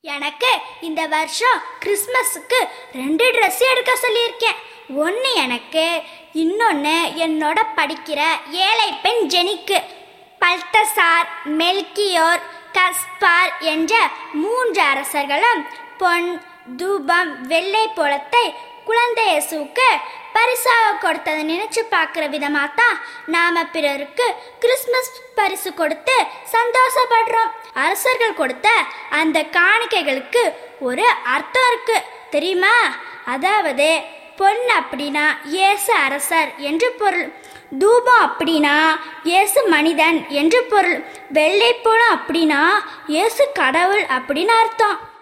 எனக்கு இந்த வருஷம் கிறிஸ்மஸுக்கு ரெண்டு ட்ரெஸ் எடுக்க சொல்லியிருக்கேன் ஒன்று எனக்கு இன்னொன்று என்னோட படிக்கிற ஏழை பெண் ஜெனிக்கு பல்தசார் மெல்கியோர் கஸ்பார் என்ற மூன்று அரசர்களும் பொன் தூபம் வெள்ளை புலத்தை குழந்தை இயேசுவுக்கு பரிசாக கொடுத்ததை நினைச்சு பார்க்குற விதமாக தான் நாம பிறருக்கு கிறிஸ்மஸ் பரிசு கொடுத்து சந்தோஷப்படுறோம் அரசர்கள் கொடுத்த அந்த காணிக்கைகளுக்கு ஒரு அர்த்தம் இருக்கு தெரியுமா அதாவது பொன் அப்படின்னா இயேசு அரசர் என்று பொருள் தூபம் அப்படின்னா இயேசு மனிதன் என்று பொருள் வெள்ளைப்பூனம் அப்படின்னா இயேசு கடவுள் அப்படின்னு அர்த்தம்